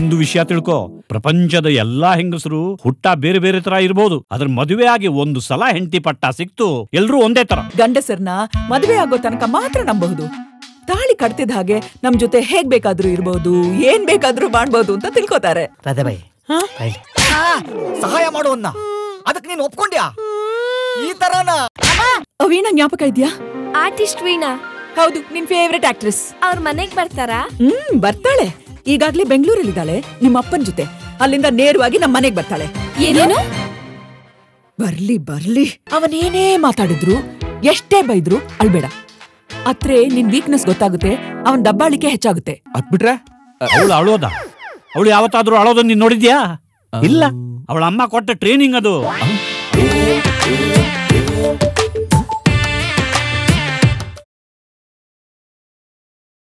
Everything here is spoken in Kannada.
ಒಂದು ವಿಷಯ ತಿಳ್ಕೊ ಪ್ರಪಂಚದ ಎಲ್ಲಾ ಹೆಂಗಸರು ಹುಟ್ಟ ಬೇರೆ ಬೇರೆ ತರ ಇರ್ಬೋದು ಅದ್ರ ಮದುವೆ ಆಗಿ ಒಂದು ಸಲ ಹೆಂಡತಿ ಪಟ್ಟ ಸಿಕ್ತು ಎಲ್ರೂ ಒಂದೇ ತರ ಗಂಡಸರ್ನ ಮದುವೆ ಆಗೋ ತನಕ ಮಾತ್ರ ನಂಬಹುದು ತಾಳಿ ಕಟ್ತಿದ ಹಾಗೆ ನಮ್ ಜೊತೆ ಹೇಗ್ ಬೇಕಾದ್ರೂ ಇರ್ಬೋದು ಏನ್ ಬೇಕಾದ್ರೂ ಮಾಡ್ಬೋದು ಅಂತ ತಿಳ್ಕೊತಾರೆ ರಾಧಾಬಾಯಿ ಬಾಯ್ಲಿ. ಆ, ಸಹಾಯ ಮಾಡುವನ್ನ ಅದಕ್ಕೆ ನೀನು ಒಪ್ಕೊಂಡ್ಯಾ ಈ ತರನ ಅವೀಣ ಜ್ಞಾಪಕ ಇದ್ಯಾ ಆರ್ಟಿಸ್ಟ್ ವೀಣಾ ಹೌದು ನಿನ್ ಫೇವ್ರೆಟ್ ಆಕ್ಟ್ರೆಸ್ ಅವ್ರ ಮನೆಗ್ ಬರ್ತಾರಾ ಹ್ಮ್ ಬರ್ತಾಳೆ ಈಗಾಗ್ಲೇ ಬೆಂಗಳೂರಲ್ಲಿದ್ದಾಳೆ ನಿಮ್ಮ ಅಪ್ಪನ ಜೊತೆ ಅಲ್ಲಿಂದ ನೇರವಾಗಿ ನಮ್ಮ ಮನೆಗ್ ಬರ್ತಾಳೆ ಏನೇನು ಬರ್ಲಿ ಬರ್ಲಿ ಅವನೇನೇ ಮಾತಾಡಿದ್ರು ಎಷ್ಟೇ ಬೈದ್ರು ಅಳ್ಬೇಡ ಅತ್ರೆ ನಿನ್ ವೀಕ್ನೆಸ್ ಗೊತ್ತಾಗುತ್ತೆ ಅವನ್ ದಬ್ಬಾಳಿಕೆ ಹೆಚ್ಚಾಗುತ್ತೆ ಅದ್ಬಿಟ್ರೆ ಅವಳು ಅಳೋದ ಅವಳು ಯಾವತ್ತಾದ್ರೂ ಅಳೋದನ್ನ ನೀನ್ ನೋಡಿದ್ಯಾ ಇಲ್ಲ ಅವಳ ಅಮ್ಮ ಕೊಟ್ಟ ಟ್ರೈನಿಂಗ್ ಅದು